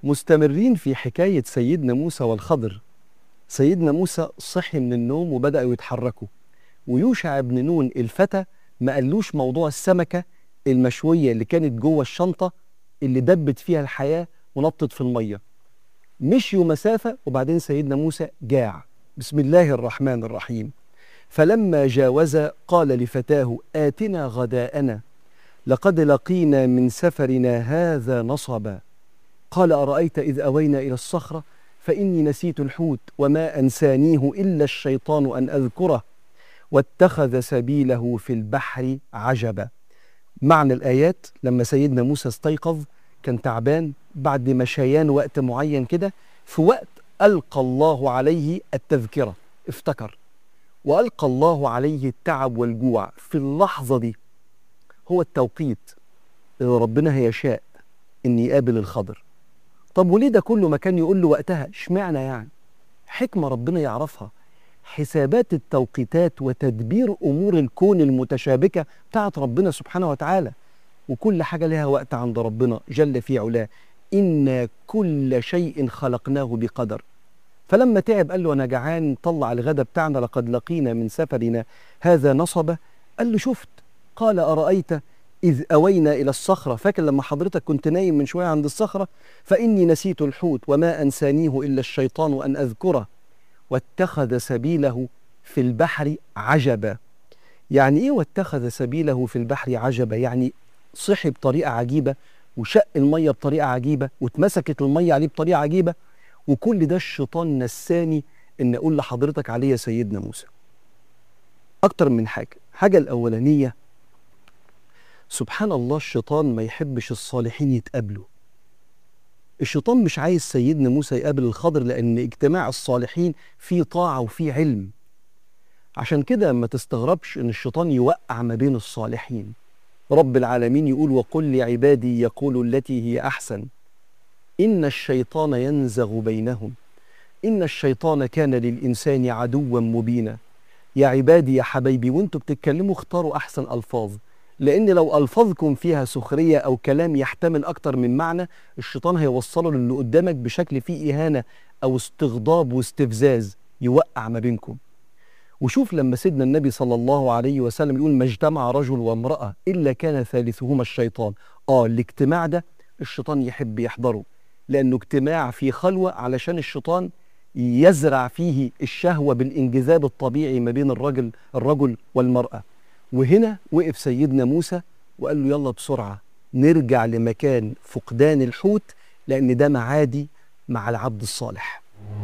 مستمرين في حكاية سيدنا موسى والخضر سيدنا موسى صحي من النوم وبدأوا يتحركوا ويوشع بن نون الفتى ما قالوش موضوع السمكة المشوية اللي كانت جوه الشنطة اللي دبت فيها الحياة ونطت في المية مشيوا مسافة وبعدين سيدنا موسى جاع بسم الله الرحمن الرحيم فلما جاوز قال لفتاه آتنا غداءنا لقد لقينا من سفرنا هذا نصبا قال أرأيت إذ أوينا إلى الصخرة فإني نسيت الحوت وما أنسانيه إلا الشيطان أن أذكره واتخذ سبيله في البحر عجبا معنى الآيات لما سيدنا موسى استيقظ كان تعبان بعد مشيان وقت معين كده في وقت ألقى الله عليه التذكرة افتكر وألقى الله عليه التعب والجوع في اللحظة دي هو التوقيت اللي ربنا هيشاء إن يقابل الخضر طب وليه ده كله ما كان يقول له وقتها اشمعنى يعني حكمة ربنا يعرفها حسابات التوقيتات وتدبير أمور الكون المتشابكة بتاعت ربنا سبحانه وتعالى وكل حاجة لها وقت عند ربنا جل في علاه إنا كل شيء خلقناه بقدر فلما تعب قال له أنا جعان طلع الغدا بتاعنا لقد لقينا من سفرنا هذا نصبة قال له شفت قال أرأيت إذ أوينا إلى الصخرة فاكر لما حضرتك كنت نايم من شوية عند الصخرة فإني نسيت الحوت وما أنسانيه إلا الشيطان أن أذكره واتخذ سبيله في البحر عجبا يعني إيه واتخذ سبيله في البحر عجبا يعني صحي بطريقة عجيبة وشق المية بطريقة عجيبة واتمسكت المية عليه بطريقة عجيبة وكل ده الشيطان نساني إن أقول لحضرتك عليه يا سيدنا موسى أكتر من حاجة حاجة الأولانية سبحان الله الشيطان ما يحبش الصالحين يتقابلوا الشيطان مش عايز سيدنا موسى يقابل الخضر لأن اجتماع الصالحين فيه طاعة وفيه علم عشان كده ما تستغربش إن الشيطان يوقع ما بين الصالحين رب العالمين يقول وقل لعبادي يقولوا التي هي أحسن إن الشيطان ينزغ بينهم إن الشيطان كان للإنسان عدوا مبينا يا عبادي يا حبايبي وانتوا بتتكلموا اختاروا أحسن ألفاظ لأن لو ألفاظكم فيها سخرية أو كلام يحتمل أكتر من معنى الشيطان هيوصله للي قدامك بشكل فيه إهانة أو استغضاب واستفزاز يوقع ما بينكم وشوف لما سيدنا النبي صلى الله عليه وسلم يقول ما اجتمع رجل وامرأة إلا كان ثالثهما الشيطان آه الاجتماع ده الشيطان يحب يحضره لأنه اجتماع في خلوة علشان الشيطان يزرع فيه الشهوة بالانجذاب الطبيعي ما بين الرجل الرجل والمرأة وهنا وقف سيدنا موسى وقال له يلا بسرعة نرجع لمكان فقدان الحوت لأن ده معادي مع العبد الصالح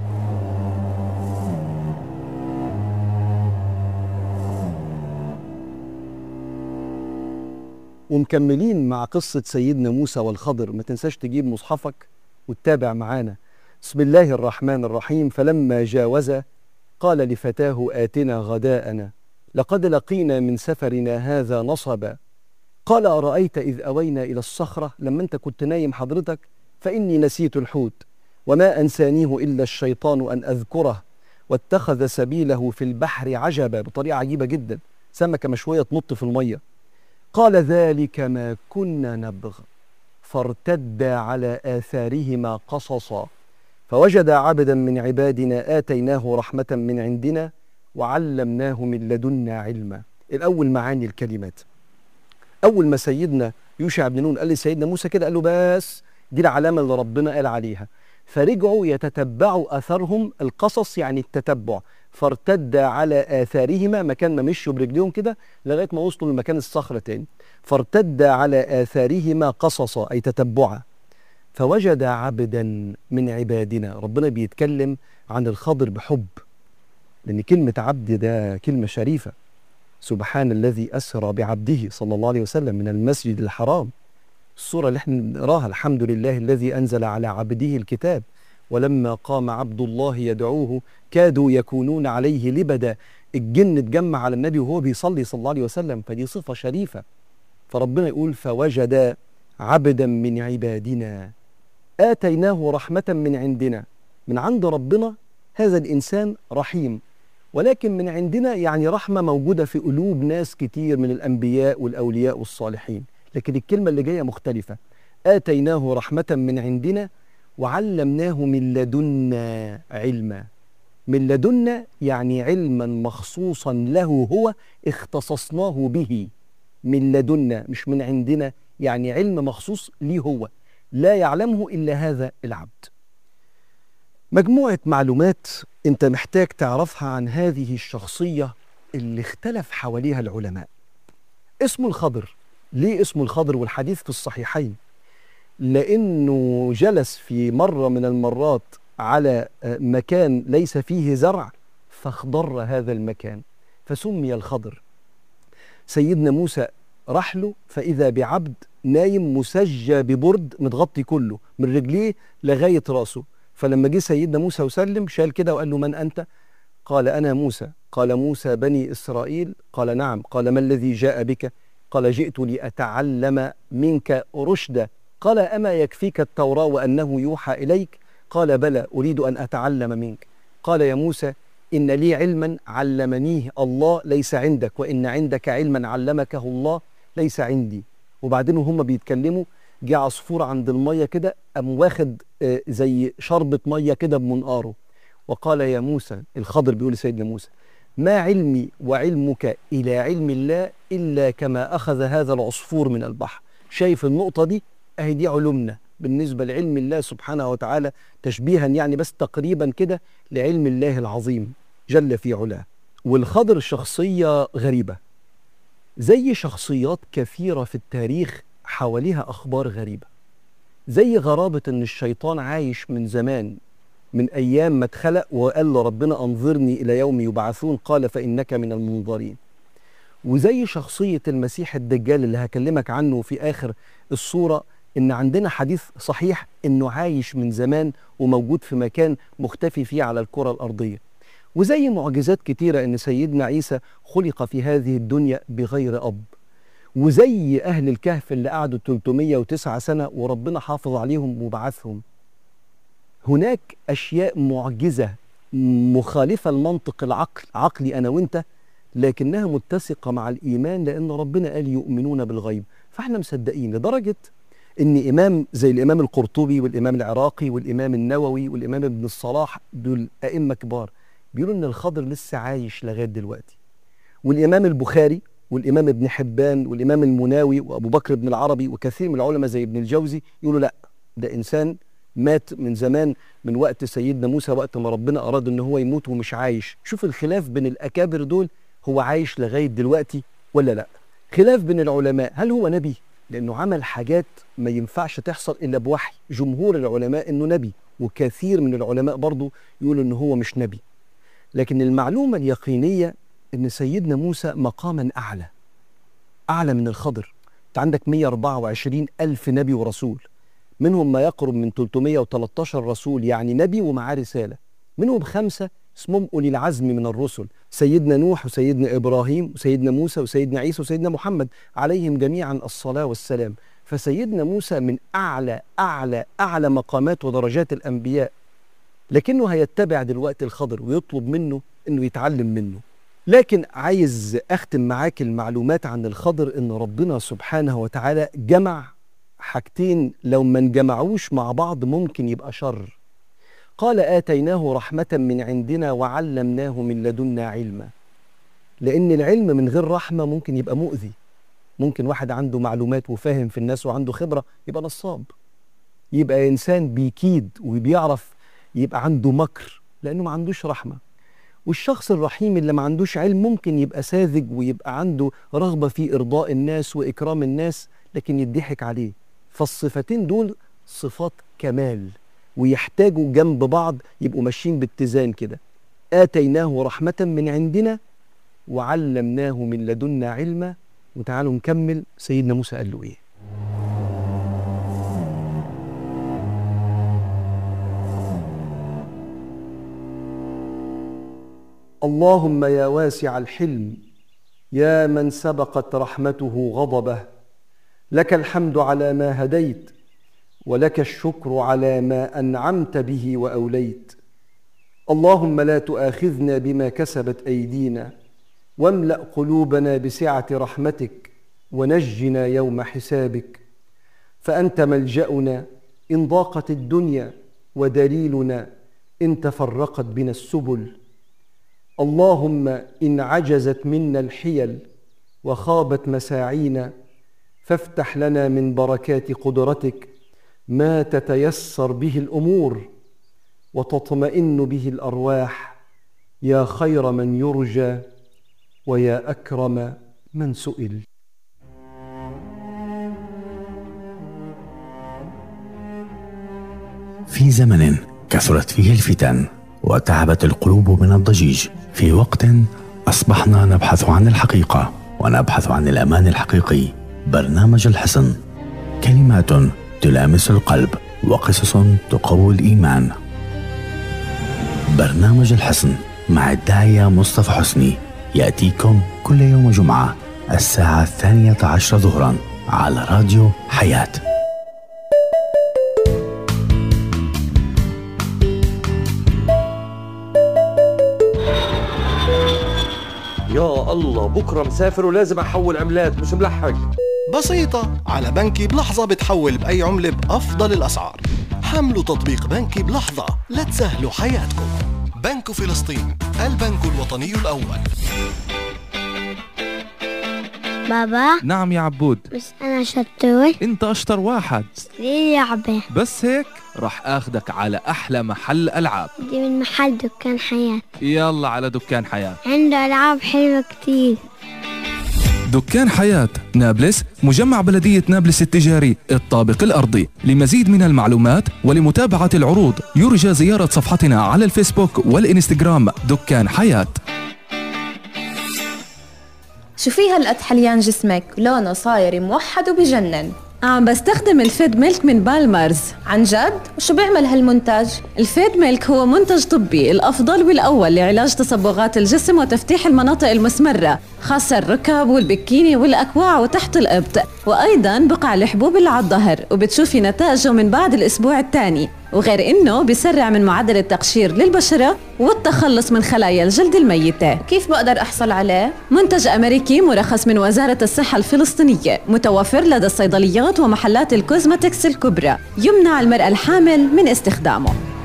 ومكملين مع قصة سيدنا موسى والخضر ما تنساش تجيب مصحفك وتتابع معانا بسم الله الرحمن الرحيم فلما جاوز قال لفتاه آتنا غداءنا لقد لقينا من سفرنا هذا نصبا قال أرأيت إذ أوينا إلى الصخرة لما أنت كنت نايم حضرتك فإني نسيت الحوت وما أنسانيه إلا الشيطان أن أذكره واتخذ سبيله في البحر عجبا بطريقة عجيبة جدا سمكة مشوية تنط في المية قال ذلك ما كنا نبغ فارتدا على آثارهما قصصا فوجد عبدا من عبادنا آتيناه رحمة من عندنا وعلمناه من لدنا علما الأول معاني الكلمات أول ما سيدنا يوشع بن نون قال لسيدنا موسى كده قال له بس دي العلامة اللي ربنا قال عليها فرجعوا يتتبعوا أثرهم القصص يعني التتبع فارتد على آثارهما مكان ما مشوا برجليهم كده لغاية ما وصلوا لمكان الصخرة تاني فارتد على آثارهما قصصا أي تتبعا فوجد عبدا من عبادنا ربنا بيتكلم عن الخضر بحب لأن كلمة عبد ده كلمة شريفة سبحان الذي أسرى بعبده صلى الله عليه وسلم من المسجد الحرام الصورة اللي احنا نقراها الحمد لله الذي أنزل على عبده الكتاب ولما قام عبد الله يدعوه كادوا يكونون عليه لبدا الجن اتجمع على النبي وهو بيصلي صلى الله عليه وسلم فدي صفة شريفة فربنا يقول فوجد عبدا من عبادنا آتيناه رحمة من عندنا من عند ربنا هذا الإنسان رحيم ولكن من عندنا يعني رحمة موجودة في قلوب ناس كتير من الأنبياء والأولياء والصالحين لكن الكلمة اللي جاية مختلفة آتيناه رحمة من عندنا وعلمناه من لدنا علما من لدنا يعني علما مخصوصا له هو اختصصناه به من لدنا مش من عندنا يعني علم مخصوص ليه هو لا يعلمه الا هذا العبد مجموعه معلومات انت محتاج تعرفها عن هذه الشخصيه اللي اختلف حواليها العلماء اسمه الخضر ليه اسمه الخضر والحديث في الصحيحين لانه جلس في مره من المرات على مكان ليس فيه زرع فاخضر هذا المكان فسمي الخضر سيدنا موسى راح له فاذا بعبد نايم مسجى ببرد متغطي كله من رجليه لغايه راسه فلما جه سيدنا موسى وسلم شال كده وقال له من انت قال انا موسى قال موسى بني اسرائيل قال نعم قال ما الذي جاء بك قال جئت لاتعلم منك رشدا قال اما يكفيك التوراه وانه يوحى اليك قال بلى اريد ان اتعلم منك قال يا موسى ان لي علما علمنيه الله ليس عندك وان عندك علما علمكه الله ليس عندي وبعدين وهم بيتكلموا جه عصفور عند الميه كده قام واخد آه، زي شربة ميه كده بمنقاره وقال يا موسى الخضر بيقول لسيدنا موسى ما علمي وعلمك الى علم الله الا كما اخذ هذا العصفور من البحر شايف النقطه دي اهي دي علومنا بالنسبه لعلم الله سبحانه وتعالى تشبيها يعني بس تقريبا كده لعلم الله العظيم جل في علاه والخضر شخصيه غريبه زي شخصيات كثيره في التاريخ حواليها اخبار غريبه زي غرابه ان الشيطان عايش من زمان من ايام ما اتخلق وقال لربنا انظرني الى يوم يبعثون قال فانك من المنظرين وزي شخصيه المسيح الدجال اللي هكلمك عنه في اخر الصوره ان عندنا حديث صحيح انه عايش من زمان وموجود في مكان مختفي فيه على الكره الارضيه وزي معجزات كتيره ان سيدنا عيسى خلق في هذه الدنيا بغير اب وزي اهل الكهف اللي قعدوا 309 سنه وربنا حافظ عليهم وبعثهم هناك اشياء معجزه مخالفه لمنطق العقل عقلي انا وانت لكنها متسقه مع الايمان لان ربنا قال يؤمنون بالغيب فاحنا مصدقين لدرجه ان امام زي الامام القرطبي والامام العراقي والامام النووي والامام ابن الصلاح دول ائمه كبار بيقولوا ان الخضر لسه عايش لغايه دلوقتي والامام البخاري والامام ابن حبان والامام المناوي وابو بكر بن العربي وكثير من العلماء زي ابن الجوزي يقولوا لا ده انسان مات من زمان من وقت سيدنا موسى وقت ما ربنا اراد ان هو يموت ومش عايش شوف الخلاف بين الاكابر دول هو عايش لغايه دلوقتي ولا لا خلاف بين العلماء هل هو نبي لانه عمل حاجات ما ينفعش تحصل الا بوحي جمهور العلماء انه نبي وكثير من العلماء برضه يقولوا انه هو مش نبي لكن المعلومه اليقينيه ان سيدنا موسى مقاما اعلى اعلى من الخضر انت عندك 124 الف نبي ورسول منهم ما يقرب من 313 رسول يعني نبي ومعاه رساله منهم خمسه اسمهم اولي العزم من الرسل سيدنا نوح وسيدنا ابراهيم وسيدنا موسى وسيدنا عيسى وسيدنا محمد عليهم جميعا الصلاه والسلام فسيدنا موسى من اعلى اعلى اعلى مقامات ودرجات الانبياء لكنه هيتبع دلوقتي الخضر ويطلب منه انه يتعلم منه لكن عايز اختم معاك المعلومات عن الخضر ان ربنا سبحانه وتعالى جمع حاجتين لو ما انجمعوش مع بعض ممكن يبقى شر قال آتيناه رحمة من عندنا وعلمناه من لدنا علما لأن العلم من غير رحمة ممكن يبقى مؤذي ممكن واحد عنده معلومات وفاهم في الناس وعنده خبرة يبقى نصاب يبقى إنسان بيكيد وبيعرف يبقى عنده مكر لأنه ما عندوش رحمة والشخص الرحيم اللي ما عندوش علم ممكن يبقى ساذج ويبقى عنده رغبة في إرضاء الناس وإكرام الناس لكن يضحك عليه فالصفتين دول صفات كمال ويحتاجوا جنب بعض يبقوا ماشيين باتزان كده آتيناه رحمة من عندنا وعلمناه من لدنا علما وتعالوا نكمل سيدنا موسى قال له ايه اللهم يا واسع الحلم يا من سبقت رحمته غضبه لك الحمد على ما هديت ولك الشكر على ما انعمت به واوليت اللهم لا تؤاخذنا بما كسبت ايدينا واملا قلوبنا بسعه رحمتك ونجنا يوم حسابك فانت ملجانا ان ضاقت الدنيا ودليلنا إن تفرقت بنا السبل اللهم إن عجزت منا الحيل وخابت مساعينا فافتح لنا من بركات قدرتك ما تتيسر به الامور وتطمئن به الارواح يا خير من يرجى ويا اكرم من سئل في زمن كثرت فيه الفتن وتعبت القلوب من الضجيج في وقت اصبحنا نبحث عن الحقيقه ونبحث عن الامان الحقيقي برنامج الحصن كلمات تلامس القلب وقصص تقوي الايمان برنامج الحصن مع الداعيه مصطفى حسني ياتيكم كل يوم جمعه الساعه الثانيه عشر ظهرا على راديو حياه يا الله بكره مسافر ولازم احول عملات مش ملحق بسيطة على بنكي بلحظة بتحول بأي عملة بأفضل الأسعار حملوا تطبيق بنكي بلحظة لتسهلوا حياتكم بنك فلسطين البنك الوطني الأول بابا نعم يا عبود بس أنا شطور انت اشطر واحد ليه لعبة بس هيك رح اخدك على احلى محل العاب دي من محل دكان حياة يلا على دكان حياة عنده ألعاب حلوة كتير دكان حياة نابلس مجمع بلدية نابلس التجاري الطابق الأرضي لمزيد من المعلومات ولمتابعة العروض يرجى زيارة صفحتنا على الفيسبوك والإنستغرام دكان حياة شو في هالقد حليان جسمك لونه صاير موحد وبجنن عم بستخدم الفيد ميلك من بالمرز عن جد وشو بيعمل هالمنتج الفيد ميلك هو منتج طبي الأفضل والأول لعلاج تصبغات الجسم وتفتيح المناطق المسمرة خاصة الركب والبكيني والأكواع وتحت الإبط وأيضا بقع الحبوب اللي على الظهر وبتشوفي نتائجه من بعد الأسبوع الثاني وغير انه بيسرع من معدل التقشير للبشره والتخلص من خلايا الجلد الميته كيف بقدر احصل عليه منتج امريكي مرخص من وزاره الصحه الفلسطينيه متوفر لدى الصيدليات ومحلات الكوزماتكس الكبرى يمنع المراه الحامل من استخدامه